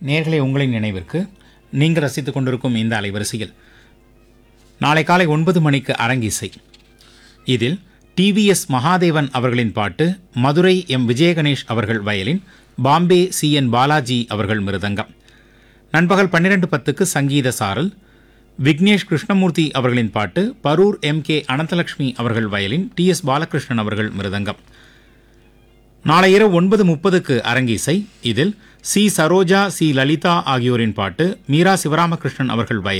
நேர்களை உங்களின் நினைவிற்கு நீங்கள் ரசித்துக் கொண்டிருக்கும் இந்த அலைவரிசையில் நாளை காலை ஒன்பது மணிக்கு அரங்கிசை இதில் டிவிஎஸ் மகாதேவன் அவர்களின் பாட்டு மதுரை எம் விஜயகணேஷ் அவர்கள் violin Bombay C N Balaji அவர்கள் மிருதங்கம் நண்பகல் பன்னிரண்டு பத்துக்கு சங்கீத சாரல் விக்னேஷ் கிருஷ்ணமூர்த்தி அவர்களின் பாட்டு பரூர் எம் கே அனந்தலட்சுமி அவர்கள் வயலின் டி எஸ் பாலகிருஷ்ணன் அவர்கள் மிருதங்கம் நாளை இரவு ஒன்பது முப்பதுக்கு அரங்கிசை இதில் சி சரோஜா சி லலிதா ஆகியோரின் பாட்டு மீரா சிவராமகிருஷ்ணன் அவர்கள் வயலின்